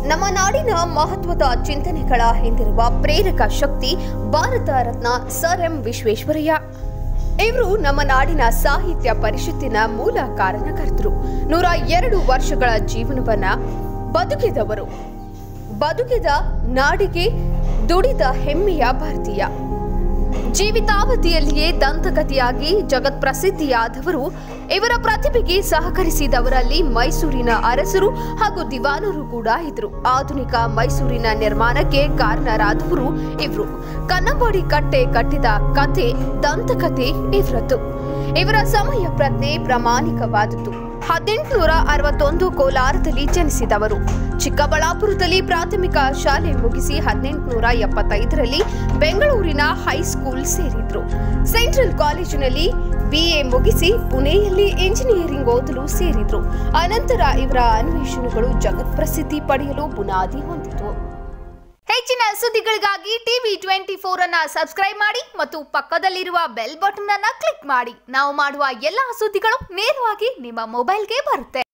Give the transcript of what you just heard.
ನಮ್ಮ ನಾಡಿನ ಮಹತ್ವದ ಚಿಂತನೆಗಳ ಹಿಂದಿರುವ ಪ್ರೇರಕ ಶಕ್ತಿ ಭಾರತ ರತ್ನ ಸರ್ ಎಂ ವಿಶ್ವೇಶ್ವರಯ್ಯ ಇವರು ನಮ್ಮ ನಾಡಿನ ಸಾಹಿತ್ಯ ಪರಿಷತ್ತಿನ ಮೂಲ ಕಾರಣಕರ್ತರು ನೂರ ಎರಡು ವರ್ಷಗಳ ಜೀವನವನ್ನ ಬದುಕಿದವರು ಬದುಕಿದ ನಾಡಿಗೆ ದುಡಿದ ಹೆಮ್ಮೆಯ ಭಾರತೀಯ ಜೀವಿತಾವಧಿಯಲ್ಲಿಯೇ ದಂತಕಥೆಯಾಗಿ ಜಗತ್ಪ್ರಸಿದ್ಧಿಯಾದವರು ಇವರ ಪ್ರತಿಭೆಗೆ ಸಹಕರಿಸಿದವರಲ್ಲಿ ಮೈಸೂರಿನ ಅರಸರು ಹಾಗೂ ದಿವಾನರು ಕೂಡ ಇದ್ರು ಆಧುನಿಕ ಮೈಸೂರಿನ ನಿರ್ಮಾಣಕ್ಕೆ ಕಾರಣರಾದವರು ಇವರು ಕನ್ನಂಬಾಡಿ ಕಟ್ಟೆ ಕಟ್ಟಿದ ಕತೆ ದಂತಕಥೆ ಇವರದ್ದು ಇವರ ಸಮಯ ಪ್ರಜ್ಞೆ ಪ್ರಾಮಾಣಿಕವಾದದ್ದು ಹದಿನೆಂಟುನೂರ ಅರವತ್ತೊಂದು ಕೋಲಾರದಲ್ಲಿ ಜನಿಸಿದವರು ಚಿಕ್ಕಬಳ್ಳಾಪುರದಲ್ಲಿ ಪ್ರಾಥಮಿಕ ಶಾಲೆ ಮುಗಿಸಿ ಹದಿನೆಂಟುನೂರ ಎಪ್ಪತ್ತೈದರಲ್ಲಿ ಬೆಂಗಳೂರಿನ ಹೈಸ್ಕೂಲ್ ಸೇರಿದ್ರು ಸೆಂಟ್ರಲ್ ಕಾಲೇಜಿನಲ್ಲಿ ಬಿಎ ಮುಗಿಸಿ ಪುಣೆಯಲ್ಲಿ ಇಂಜಿನಿಯರಿಂಗ್ ಓದಲು ಸೇರಿದ್ರು ಅನಂತರ ಇವರ ಅನ್ವೇಷಣೆಗಳು ಜಗತ್ಪ್ರಸಿದ್ಧಿ ಪಡೆಯಲು ಬುನಾದಿ ಹೊಂದಿತು ಹೆಚ್ಚಿನ ಸುದ್ದಿಗಳಿಗಾಗಿ ಟಿವಿ ಟ್ವೆಂಟಿ ಫೋರ್ ಅನ್ನ ಸಬ್ಸ್ಕ್ರೈಬ್ ಮಾಡಿ ಮತ್ತು ಪಕ್ಕದಲ್ಲಿರುವ ಬೆಲ್ ಬಟನ್ ಅನ್ನ ಕ್ಲಿಕ್ ಮಾಡಿ ನಾವು ಮಾಡುವ ಎಲ್ಲಾ ಸುದ್ದಿಗಳು ನೇರವಾಗಿ ನಿಮ್ಮ ಮೊಬೈಲ್ಗೆ ಬರುತ್ತೆ